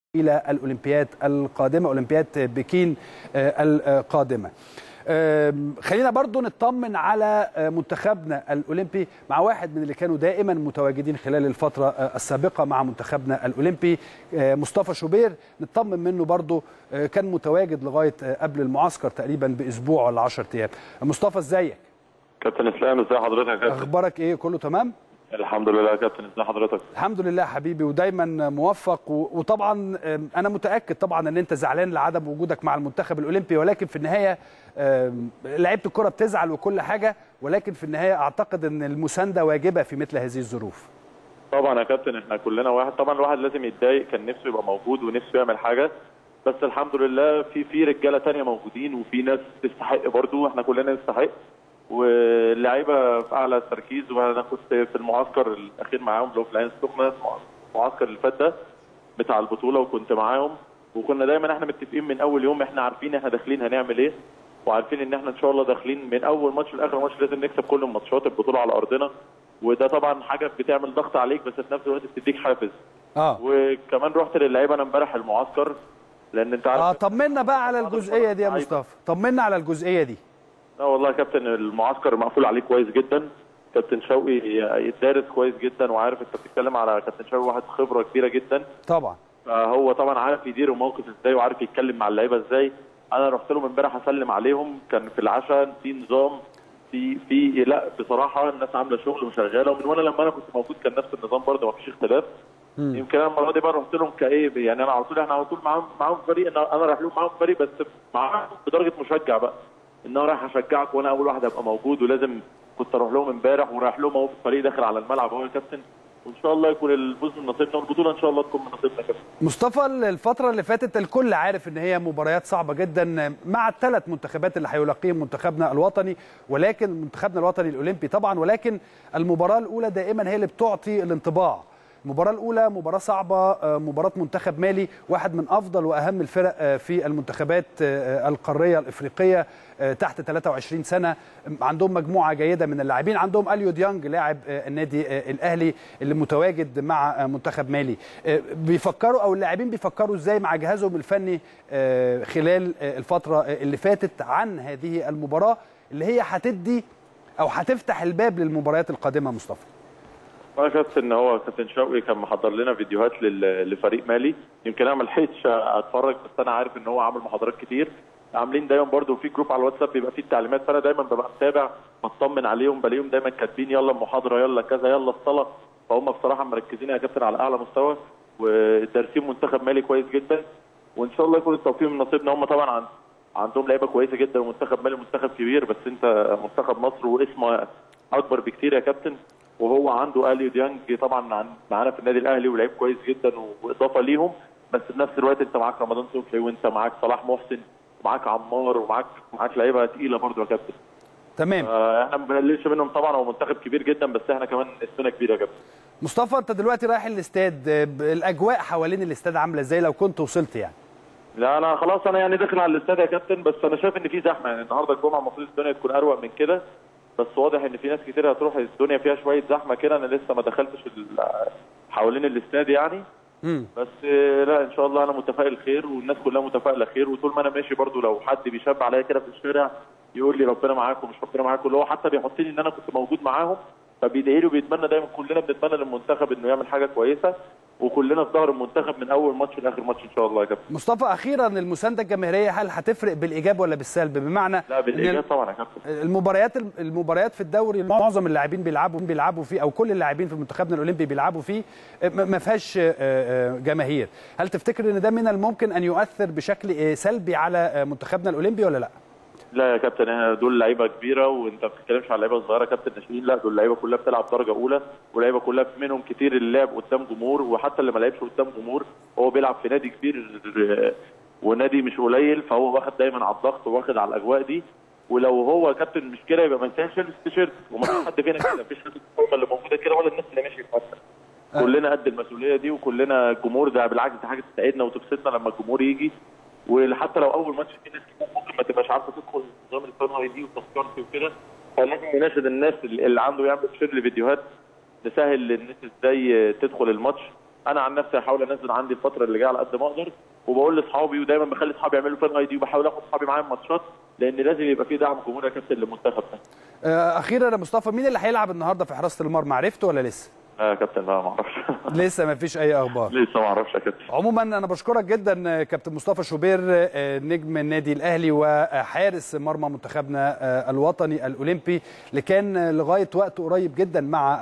الى الاولمبياد القادمه اولمبياد بكين القادمه خلينا برضو نطمن على منتخبنا الاولمبي مع واحد من اللي كانوا دائما متواجدين خلال الفتره السابقه مع منتخبنا الاولمبي مصطفى شوبير نطمن منه برضو كان متواجد لغايه قبل المعسكر تقريبا باسبوع ولا 10 ايام مصطفى ازيك كابتن اسلام ازي حضرتك يا كابتن اخبارك ايه كله تمام الحمد لله يا كابتن ازي حضرتك الحمد لله حبيبي ودايما موفق وطبعا انا متاكد طبعا ان انت زعلان لعدم وجودك مع المنتخب الاولمبي ولكن في النهايه لعيبه الكره بتزعل وكل حاجه ولكن في النهايه اعتقد ان المسانده واجبه في مثل هذه الظروف طبعا يا كابتن احنا كلنا واحد طبعا الواحد لازم يتضايق كان نفسه يبقى موجود ونفسه يعمل حاجه بس الحمد لله في في رجاله تانية موجودين وفي ناس تستحق برضو احنا كلنا نستحق واللعيبه في اعلى التركيز وانا كنت في المعسكر الاخير معاهم اللي هو في العين السخنه المعسكر اللي فات ده بتاع البطوله وكنت معاهم وكنا دايما احنا متفقين من اول يوم احنا عارفين احنا داخلين هنعمل ايه وعارفين ان احنا ان شاء الله داخلين من اول ماتش لاخر ماتش لازم نكسب كل الماتشات البطوله على ارضنا وده طبعا حاجه بتعمل ضغط عليك بس في نفس الوقت بتديك حافز اه وكمان رحت للعيبه انا امبارح المعسكر لان انت عارف اه طمنا بقى على الجزئيه دي يا مصطفى طمنا على الجزئيه دي لا والله يا كابتن المعسكر مقفول عليه كويس جدا كابتن شوقي يتدارس كويس جدا وعارف انت بتتكلم على كابتن شوقي واحد خبره كبيره جدا طبعا فهو طبعا عارف يدير الموقف ازاي وعارف يتكلم مع اللعيبه ازاي انا رحت لهم امبارح اسلم عليهم كان في العشاء في نظام في في لا بصراحه الناس عامله شغل وشغاله ومن وانا لما انا كنت موجود كان نفس النظام برده ما فيش اختلاف مم. يمكن انا المره دي بقى رحت لهم كايه يعني انا على طول احنا على طول معاهم معاهم فريق انا انا رايح لهم معاهم فريق بس معاهم بدرجه مشجع بقى ان انا رايح اشجعك وانا اول واحد ابقى موجود ولازم كنت اروح لهم امبارح ورايح لهم اهو في الفريق داخل على الملعب اهو يا كابتن وان شاء الله يكون الفوز من نصيبنا والبطوله ان شاء الله تكون من نصيبنا يا كابتن مصطفى الفترة اللي فاتت الكل عارف ان هي مباريات صعبة جدا مع الثلاث منتخبات اللي هيلاقيهم منتخبنا الوطني ولكن منتخبنا الوطني الاولمبي طبعا ولكن المباراة الاولى دائما هي اللي بتعطي الانطباع المباراة الأولى مباراة صعبة مباراة منتخب مالي واحد من أفضل وأهم الفرق في المنتخبات القارية الإفريقية تحت 23 سنة عندهم مجموعة جيدة من اللاعبين عندهم أليو ديانج لاعب النادي الأهلي اللي متواجد مع منتخب مالي بيفكروا أو اللاعبين بيفكروا إزاي مع جهازهم الفني خلال الفترة اللي فاتت عن هذه المباراة اللي هي هتدي أو هتفتح الباب للمباريات القادمة مصطفى انا شفت ان هو كابتن شوقي كان محضر لنا فيديوهات لفريق مالي يمكن انا ما لحقتش اتفرج بس انا عارف ان هو عامل محاضرات كتير عاملين دايما برده في جروب على الواتساب بيبقى فيه التعليمات فانا دايما ببقى متابع بطمن عليهم بلاقيهم دايما كاتبين يلا المحاضره يلا كذا يلا الصلاه فهم بصراحه مركزين يا كابتن على اعلى مستوى ودارسين منتخب مالي كويس جدا وان شاء الله يكون التوفيق من نصيبنا هم طبعا عن عندهم لعيبه كويسه جدا ومنتخب مالي منتخب كبير بس انت منتخب مصر واسمه اكبر بكتير يا كابتن وهو عنده اليو ديانج طبعا معانا في النادي الاهلي ولعيب كويس جدا واضافه ليهم بس في نفس الوقت انت معاك رمضان صبحي وانت معاك صلاح محسن ومعاك عمار ومعاك معاك لعيبه تقيله برضه يا كابتن تمام آه احنا ما بنقللش منهم طبعا هو منتخب كبير جدا بس احنا كمان اسمنا كبير يا كابتن مصطفى انت دلوقتي رايح الاستاد الاجواء حوالين الاستاد عامله ازاي لو كنت وصلت يعني لا انا خلاص انا يعني داخل على الاستاد يا كابتن بس انا شايف ان في زحمه يعني النهارده الجمعه المفروض الدنيا تكون اروق من كده بس واضح ان في ناس كتير هتروح الدنيا فيها شويه زحمه كده انا لسه ما دخلتش حوالين الاستاد يعني مم. بس لا ان شاء الله انا متفائل خير والناس كلها متفائله خير وطول ما انا ماشي برضو لو حد بيشاب عليا كده في الشارع يقول لي ربنا معاكم مش ربنا معاكم اللي هو حتى بيحطني ان انا كنت موجود معاهم فبيدعي لي وبيتمنى دايما كلنا بنتمنى للمنتخب انه يعمل حاجه كويسه وكلنا في ظهر المنتخب من اول ماتش لاخر ماتش ان شاء الله يا كابتن مصطفى اخيرا المسانده الجماهيريه هل هتفرق بالايجاب ولا بالسلب بمعنى لا بالايجاب طبعا يا كابتن المباريات المباريات في الدوري معظم اللاعبين بيلعبوا بيلعبوا فيه او كل اللاعبين في منتخبنا الاولمبي بيلعبوا فيه ما فيهاش جماهير هل تفتكر ان ده من الممكن ان يؤثر بشكل سلبي على منتخبنا الاولمبي ولا لا لا يا كابتن احنا دول لعيبه كبيره وانت ما بتتكلمش على لعيبه صغيره كابتن ناشئين لا دول لعيبه كلها بتلعب درجه اولى ولعيبه كلها منهم كتير اللي لعب قدام جمهور وحتى اللي ما لعبش قدام جمهور هو بيلعب في نادي كبير ونادي مش قليل فهو واخد دايما على الضغط واخد على الاجواء دي ولو هو كابتن مش كده يبقى ما ينساش يلبس تيشيرت وما فيش حد فينا كده مفيش حد الفورمه اللي موجوده كده ولا الناس اللي ماشيه في كلنا قد المسؤوليه دي وكلنا الجمهور ده بالعكس دي حاجه تسعدنا وتبسطنا لما الجمهور يجي وحتى لو اول ماتش في ناس كتير ممكن ما تبقاش عارفه تدخل نظام الفن اي دي وتذكرتي وكده فلازم يناشد الناس اللي عنده يعمل شير لفيديوهات نسهل للناس ازاي تدخل الماتش انا عن نفسي هحاول انزل عندي الفتره اللي جايه على قد ما اقدر وبقول لاصحابي ودايما بخلي اصحابي يعملوا فان اي دي وبحاول اخد اصحابي معايا الماتشات لان لازم يبقى في دعم جمهوري يا كابتن للمنتخب ده آه، اخيرا يا مصطفى مين اللي هيلعب النهارده في حراسه المرمى عرفته ولا لسه لا يا كابتن لا ما اعرفش لسه ما فيش اي اخبار لسه ما اعرفش يا كابتن عموما انا بشكرك جدا كابتن مصطفى شوبير آه، نجم النادي الاهلي وحارس مرمى منتخبنا آه، الوطني الاولمبي اللي كان لغايه وقت قريب جدا مع